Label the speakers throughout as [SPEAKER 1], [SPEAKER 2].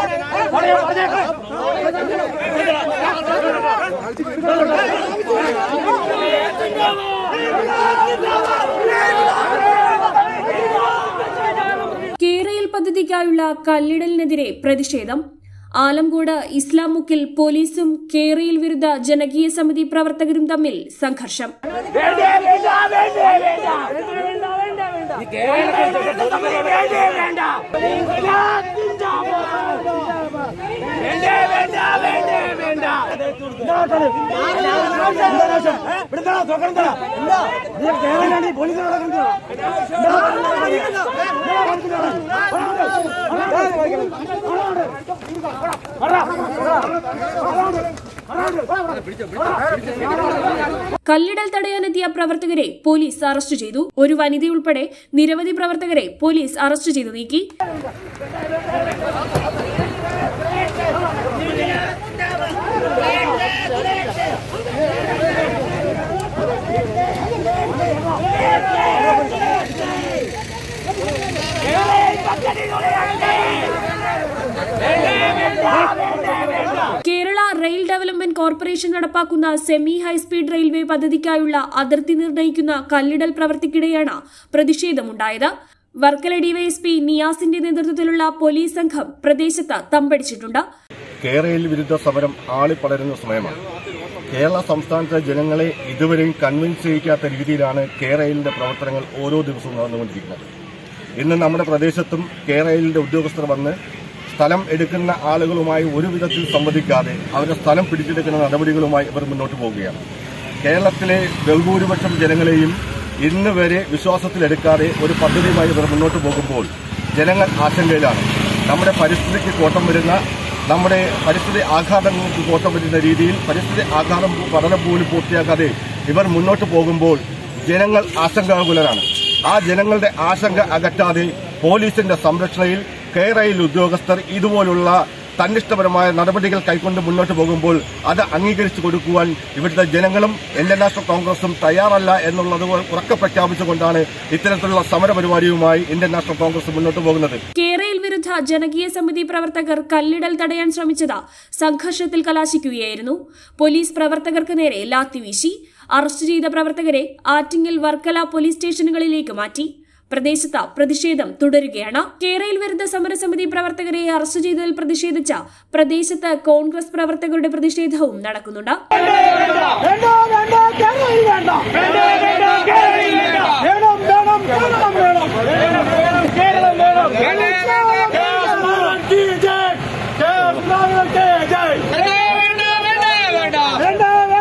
[SPEAKER 1] കേരയിൽ പദ്ധതിക്കായുള്ള കല്ലിടലിനെതിരെ പ്രതിഷേധം ആലംകോട് ഇസ്ലാം മുക്കിൽ പോലീസും കേരയിൽ വിരുദ്ധ ജനകീയ സമിതി പ്രവർത്തകരും തമ്മിൽ സംഘർഷം കല്ലിടൽ തടയാനെത്തിയ പ്രവർത്തകരെ പോലീസ് അറസ്റ്റ് ചെയ്തു ഒരു വനിതയുൾപ്പെടെ നിരവധി പ്രവർത്തകരെ പോലീസ് അറസ്റ്റ് ചെയ്തു നീക്കി കേരള റെയിൽ ഡെവലപ്മെന്റ് കോർപ്പറേഷൻ നടപ്പാക്കുന്ന സെമി ഹൈസ്പീഡ് റെയിൽവേ പദ്ധതിക്കായുള്ള അതിർത്തി നിർണ്ണയിക്കുന്ന കല്ലിടൽ പ്രവൃത്തിക്കിടെയാണ് പ്രതിഷേധമുണ്ടായത് വർക്കല ഡിവൈഎസ്പി നിയാസിന്റെ നേതൃത്വത്തിലുള്ള പോലീസ് സംഘം പ്രദേശത്ത് തമ്പടിച്ചിട്ടുണ്ട്
[SPEAKER 2] കേരളയിൽ വിരുദ്ധ സമരം ആളിപ്പടരുന്ന സമയമാണ് കേരള സംസ്ഥാനത്തെ ജനങ്ങളെ ഇതുവരെയും കൺവിൻസ് ചെയ്യിക്കാത്ത രീതിയിലാണ് കേരളയിലെ പ്രവർത്തനങ്ങൾ ഓരോ ദിവസവും നടന്നുകൊണ്ടിരിക്കുന്നത് ഇന്ന് നമ്മുടെ പ്രദേശത്തും കേരളയിലെ ഉദ്യോഗസ്ഥർ വന്ന് സ്ഥലം എടുക്കുന്ന ആളുകളുമായി ഒരു വിധത്തിൽ സംവദിക്കാതെ അവരുടെ സ്ഥലം പിടിച്ചെടുക്കുന്ന നടപടികളുമായി ഇവർ മുന്നോട്ട് പോവുകയാണ് കേരളത്തിലെ ബഹുഭൂരിപക്ഷം ജനങ്ങളെയും ഇന്ന് വരെ വിശ്വാസത്തിലെടുക്കാതെ ഒരു പദ്ധതിയുമായി ഇവർ മുന്നോട്ട് പോകുമ്പോൾ ജനങ്ങൾ ആശങ്കയിലാണ് നമ്മുടെ പരിസ്ഥിതിക്ക് കോട്ടം വരുന്ന നമ്മുടെ പരിസ്ഥിതി ആഘാതങ്ങൾക്ക് കോട്ടം വരുന്ന രീതിയിൽ പരിസ്ഥിതി ആഘാതം പഠനം പോലും പൂർത്തിയാക്കാതെ ഇവർ മുന്നോട്ട് പോകുമ്പോൾ ജനങ്ങൾ ആശങ്കാകുലരാണ് ആ ജനങ്ങളുടെ ആശങ്ക അകറ്റാതെ പോലീസിന്റെ സംരക്ഷണയിൽ കേരളയിൽ ഉദ്യോഗസ്ഥർ ഇതുപോലുള്ള തന്നിഷ്ടപരമായ നടപടികൾ കൈക്കൊണ്ട് മുന്നോട്ട് പോകുമ്പോൾ അത് അംഗീകരിച്ചു കൊടുക്കുവാൻ ഇവിടുത്തെ ജനങ്ങളും ഇന്ത്യൻ നാഷണൽ കോൺഗ്രസും തയ്യാറല്ല എന്നുള്ളത് ഉറക്കെ പ്രഖ്യാപിച്ചുകൊണ്ടാണ് ഇത്തരത്തിലുള്ള സമരപരിപാടിയുമായി ഇന്ത്യൻ നാഷണൽ കോൺഗ്രസ് മുന്നോട്ട് പോകുന്നത്
[SPEAKER 1] കേരയിൽ വിരുദ്ധ ജനകീയ സമിതി പ്രവർത്തകർ കല്ലിടൽ തടയാൻ ശ്രമിച്ചത് സംഘർഷത്തിൽ കലാശിക്കുകയായിരുന്നു പോലീസ് പ്രവർത്തകർക്ക് നേരെ ലാത്തിവീശി അറസ്റ്റ് ചെയ്ത പ്രവർത്തകരെ ആറ്റിങ്ങൽ വർക്കല പോലീസ് സ്റ്റേഷനുകളിലേക്ക് മാറ്റി പ്രദേശത്ത് പ്രതിഷേധം തുടരുകയാണ് കേരയിൽ വിരുദ്ധ സമരസമിതി പ്രവർത്തകരെ അറസ്റ്റ് ചെയ്തതിൽ പ്രതിഷേധിച്ച പ്രദേശത്ത് കോൺഗ്രസ് പ്രവർത്തകരുടെ പ്രതിഷേധവും നടക്കുന്നുണ്ട്
[SPEAKER 3] വേണ്ട വേണ്ട കേരളയിൽ വേണ്ട വേണം വേണം കേരളം വേണം കേരളം വേണം കേരളത്തിലേക്ക് ജയ് കേരളത്തിലേക്ക് ജയ് വേണ്ട വേണ്ട വേണ്ട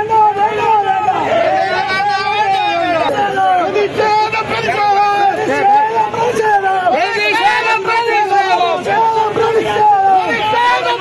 [SPEAKER 3] പ്രതിഷേധം പ്രതിഷേധം പ്രതിഷേധം പ്രതിഷേധം പ്രതിഷേധം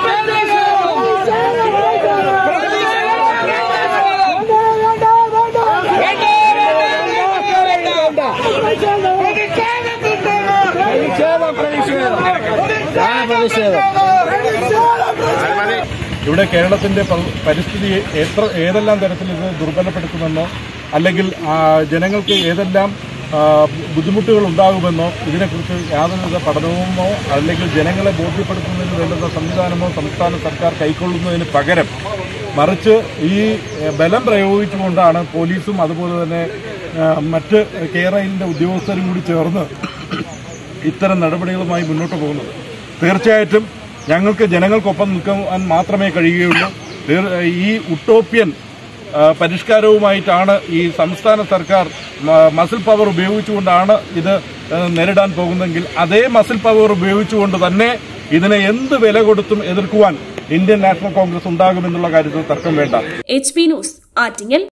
[SPEAKER 4] ഇവിടെ കേരളത്തിന്റെ പ- പരിസ്ഥിതിയെ എത്ര ഏതെല്ലാം തരത്തിൽ ഇത് ദുർബലപ്പെടുത്തുമെന്നോ അല്ലെങ്കിൽ ആ, ജനങ്ങൾക്ക് ഏതെല്ലാം ആ, ബുദ്ധിമുട്ടുകൾ ഉണ്ടാകുമെന്നോ ഇതിനെക്കുറിച്ച് യാതൊരുവിധ പഠനവുമോ അല്ലെങ്കിൽ ജനങ്ങളെ ബോധ്യപ്പെടുത്തുന്നതിന് വേണ്ടുന്ന സംവിധാനമോ സംസ്ഥാന സർക്കാർ കൈക്കൊള്ളുന്നതിന് പകരം മറിച്ച് ഈ എ, ബലം പ്രയോഗിച്ചുകൊണ്ടാണ് പോലീസും അതുപോലെ തന്നെ ആ, മറ്റ് കേരളയിലെ ഉദ്യോഗസ്ഥരും കൂടി ചേർന്ന് ഇത്തരം നടപടികളുമായി മുന്നോട്ട് പോകുന്നത് തീർച്ചയായിട്ടും ഞങ്ങൾക്ക് ജനങ്ങൾക്കൊപ്പം നിൽക്കാൻ മാത്രമേ കഴിയുകയുള്ളൂ തീർ- ഈ ഉട്ടോപ്യൻ ആ, പരിഷ്കാരവുമായിട്ടാണ് ഈ സംസ്ഥാന സർക്കാർ മ- മസിൽ പവർ ഉപയോഗിച്ചുകൊണ്ടാണ് ഇത് ആ, നേരിടാൻ പോകുന്നതെങ്കിൽ അതേ മസിൽ പവർ ഉപയോഗിച്ചുകൊണ്ട് തന്നെ ഇതിനെ എന്ത് വില കൊടുത്തും എതിർക്കുവാൻ ഇന്ത്യൻ നാഷണൽ കോൺഗ്രസ് ഉണ്ടാകുമെന്നുള്ള കാര്യത്തിൽ തർക്കം വേണ്ട
[SPEAKER 1] എച്ച് പി ന്യൂസ് ആറ്റിങ്ങൽ